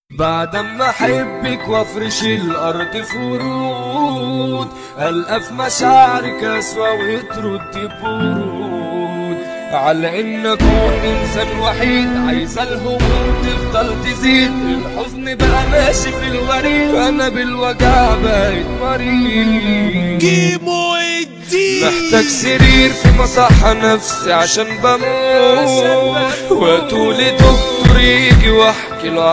بعد ما احبك وافرش الارض فرود القى في مشاعرك اسوى وترد برود على ان اكون انسان وحيد عايزه الهموم تفضل تزيد الحزن بقى ماشي في الوريد انا بالوجع بقيت مريض كيمو الدين محتاج سرير في مصحة نفسي عشان بموت وتولي دكتور يجي واحكي له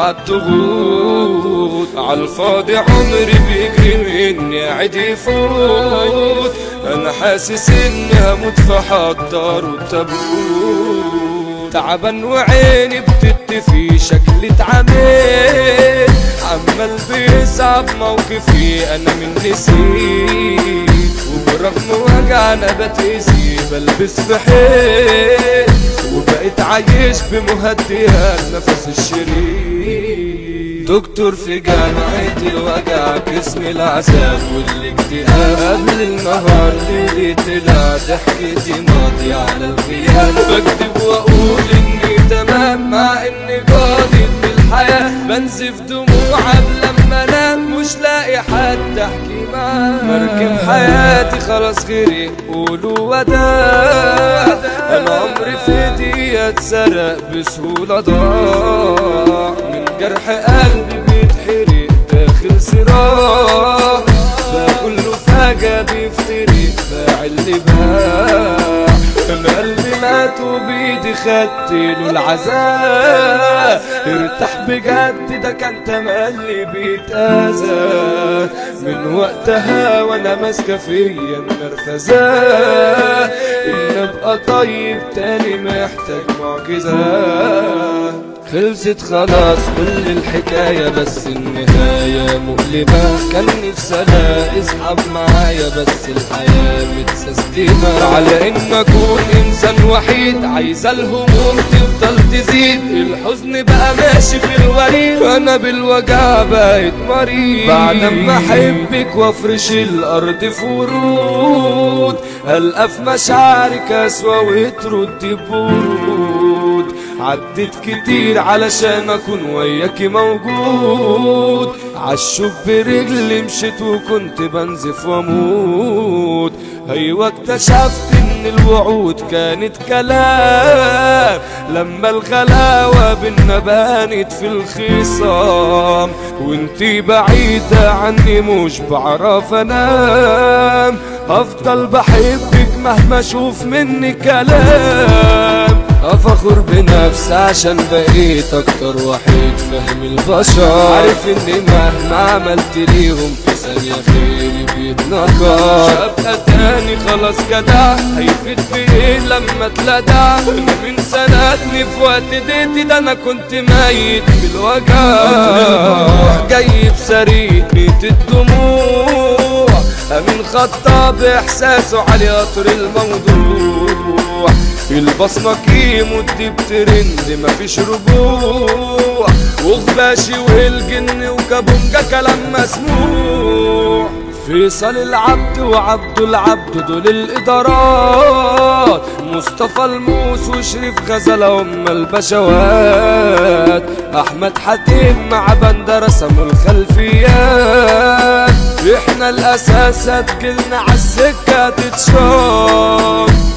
عالضغوط عالفاضي عمري بيجري مني قاعد يفوت انا حاسس اني هموت فحضر التابوت تعبان وعيني بتطفي شكلي اتعميت عمال بيصعب موقفي انا من نسيت وبرغم وجع انا بتأذي بلبس في حيل وبقيت عايش بمهدئات نفس الشرير دكتور في جامعة الوجع قسم العذاب والاكتئاب قبل النهار ليلي طلع ضحكتي ماضي على الخيال بكتب واقول اني تمام مع اني جاضي بالحياة بنزف دموع قبل ما انام مش لاقي حد احكي معاه مركب حياتي خلاص غيري قولوا وداع انا عمري في دقيقة اتسرق بسهولة ضاع من جرح قلبي بيتحرق داخل صراع بقى كله فجأة بيفترق باع اللي باع انا قلبي مات وبيدي خدت له العذاب ارتاح بجد ده كان تملي بيتأذى من وقتها وانا ماسكة فيا النرفزة ان ابقى طيب تاني محتاج معجزة خلصت خلاص كل الحكاية بس النهاية مؤلمة كان نفسي الاقي اصحاب معايا بس الحياة متسستمة على ان اكون انسان وحيد عايزة الهموم تفضل تزيد الحزن بقى ماشي في الوريد وانا بالوجع بقيت مريض بعد ما احبك وافرش الارض فرود القى في مشاعرك اسوى وترد برود عدت كتير علشان اكون وياكي موجود عالشوك برجلي مشيت وكنت بنزف واموت ايوه اكتشفت ان الوعود كانت كلام لما الغلاوة بينا بانت في الخصام وانتي بعيدة عني مش بعرف انام افضل بحبك مهما اشوف مني كلام افخر بنفسي عشان بقيت اكتر وحيد فاهم البشر عارف اني مهما عملت ليهم في ثانية خيري بيتنكر ابقى تاني خلاص جدع هيفيد بايه لما اتلدع انا من سنتني في وقت ديتي ده انا كنت ميت بالوجع جاي بسرير بيت الدموع امين خطاب احساسه علي قطر الموضوع البصمة كيمو الديب ترند مفيش رجوع وغباشي والجن وكابونجا كلام مسموع فيصل العبد وعبد العبد دول الإدارات مصطفى الموس وشريف غزلة هم البشوات أحمد حاتم مع بندة رسموا الخلفيات احنا الأساس هتجيلنا عالسكة تتشاط